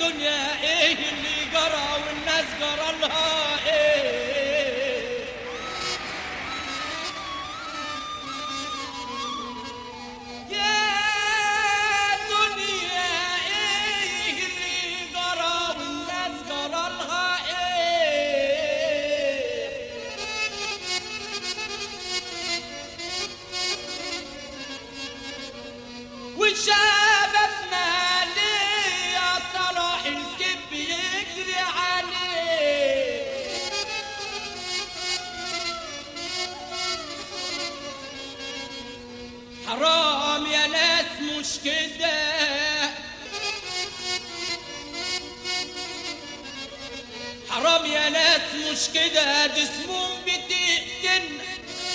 الدنيا ايه اللي جرى والناس جرى لها ايه يا دنيا ايه اللي جرى والناس جرى لها ايه وشبابنا ليه يا ترى الكب يجري عليه حرام يا ناس مش كده حرام يا ناس مش كده دي سموم بتقتلنا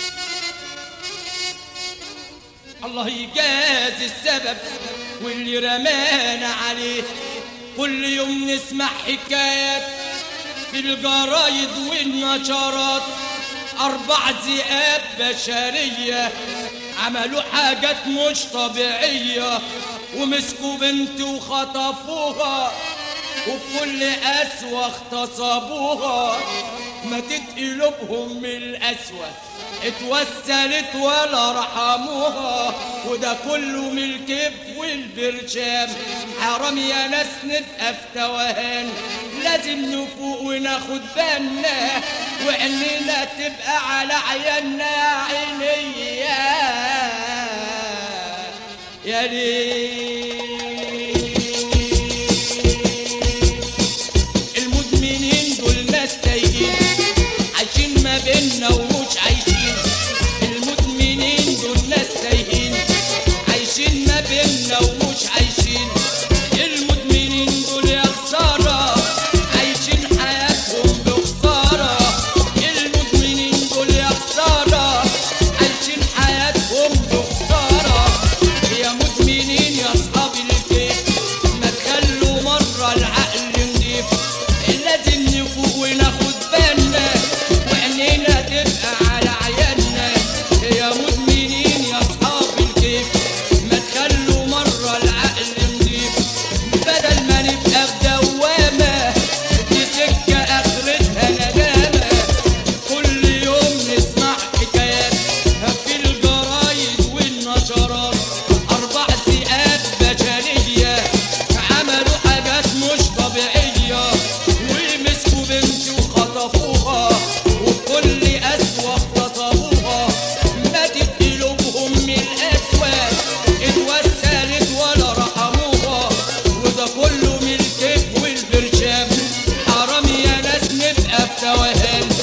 الله يجازي السبب واللي رمانا عليه كل يوم نسمع حكايات في الجرايد والنشرات أربع ذئاب بشرية عملوا حاجات مش طبيعية ومسكوا بنت وخطفوها وبكل قسوة اغتصبوها ماتت قلوبهم من القسوة اتوسلت ولا رحموها وده كله من الكيف والبرشام حرام يا ناس نبقى في توهان لازم نفوق وناخد بالنا وعينينا تبقى على عيالنا يا عيني يا يا ليل المدمنين دول ناس تايهين عايشين ما بيننا ومش عايشين المدمنين دول ناس تايهين عايشين ما بيننا ومش عايشين المدمنين دول يا خسارة عايشين حياتهم بخسارة المدمنين دول يا خسارة عايشين حياتهم بخسارة يا مدمنين يا أصحاب الكيف ما تخلوا مرة العقل نضيف لازم نفوق وناخد بالنا وعينينا تبقى على عيالنا يا مدمنين يا أصحاب الكيف ما تخلوا مرة العقل نضيف بدل ما نبقى في دوامة دي سكة آخرتها ندامة كل يوم نسمع حكايات في الجرايد والنشرات أربع ذئاب بشرية عملوا حاجات مش طبيعية ومسكوا بنتي وخطفوها وكل قسوة اغتصبوها ماتت قلوبهم من الأسود اتوسلت ولا رحموها وده كله من الكيف والبرشام حرام يا ناس نبقى في توهان